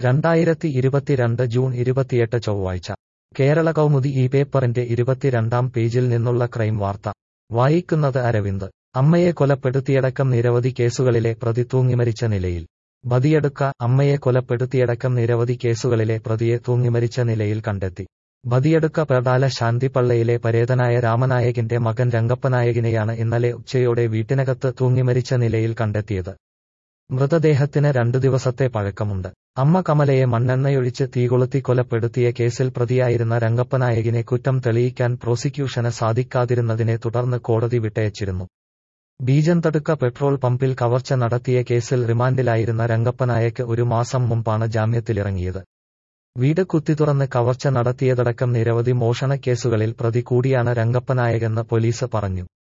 രണ്ടായിരത്തി ഇരുപത്തിരണ്ട് ജൂൺ ഇരുപത്തിയെട്ട് ചൊവ്വാഴ്ച കേരള കൗമുദി ഈ പേപ്പറിന്റെ ഇരുപത്തിരണ്ടാം പേജിൽ നിന്നുള്ള ക്രൈം വാർത്ത വായിക്കുന്നത് അരവിന്ദ് അമ്മയെ കൊലപ്പെടുത്തിയടക്കം നിരവധി കേസുകളിലെ പ്രതി തൂങ്ങിമരിച്ച നിലയിൽ ബദിയടുക്ക അമ്മയെ കൊലപ്പെടുത്തിയടക്കം നിരവധി കേസുകളിലെ പ്രതിയെ തൂങ്ങിമരിച്ച നിലയിൽ കണ്ടെത്തി ബദിയടുക്ക പേടാല ശാന്തിപ്പള്ളയിലെ പരേതനായ രാമനായകിന്റെ മകൻ രംഗപ്പനായകിനെയാണ് ഇന്നലെ ഉച്ചയോടെ വീട്ടിനകത്ത് തൂങ്ങിമരിച്ച നിലയിൽ കണ്ടെത്തിയത് മൃതദേഹത്തിന് രണ്ടു ദിവസത്തെ പഴക്കമുണ്ട് അമ്മ കമലയെ മണ്ണെണ്ണയൊഴിച്ച് തീകൊളുത്തി കൊലപ്പെടുത്തിയ കേസിൽ പ്രതിയായിരുന്ന രംഗപ്പനായകിനെ കുറ്റം തെളിയിക്കാൻ പ്രോസിക്യൂഷന് സാധിക്കാതിരുന്നതിനെ തുടർന്ന് കോടതി വിട്ടയച്ചിരുന്നു ബീജന്തടുക്ക പെട്രോൾ പമ്പിൽ കവർച്ച നടത്തിയ കേസിൽ റിമാൻഡിലായിരുന്ന രംഗപ്പനായക്ക് ഒരു മാസം മുമ്പാണ് ജാമ്യത്തിലിറങ്ങിയത് വീട് കുത്തിത്തുറന്ന് കവർച്ച നടത്തിയതടക്കം നിരവധി മോഷണക്കേസുകളിൽ പ്രതി കൂടിയാണ് രംഗപ്പനായകെന്ന് പോലീസ് പറഞ്ഞു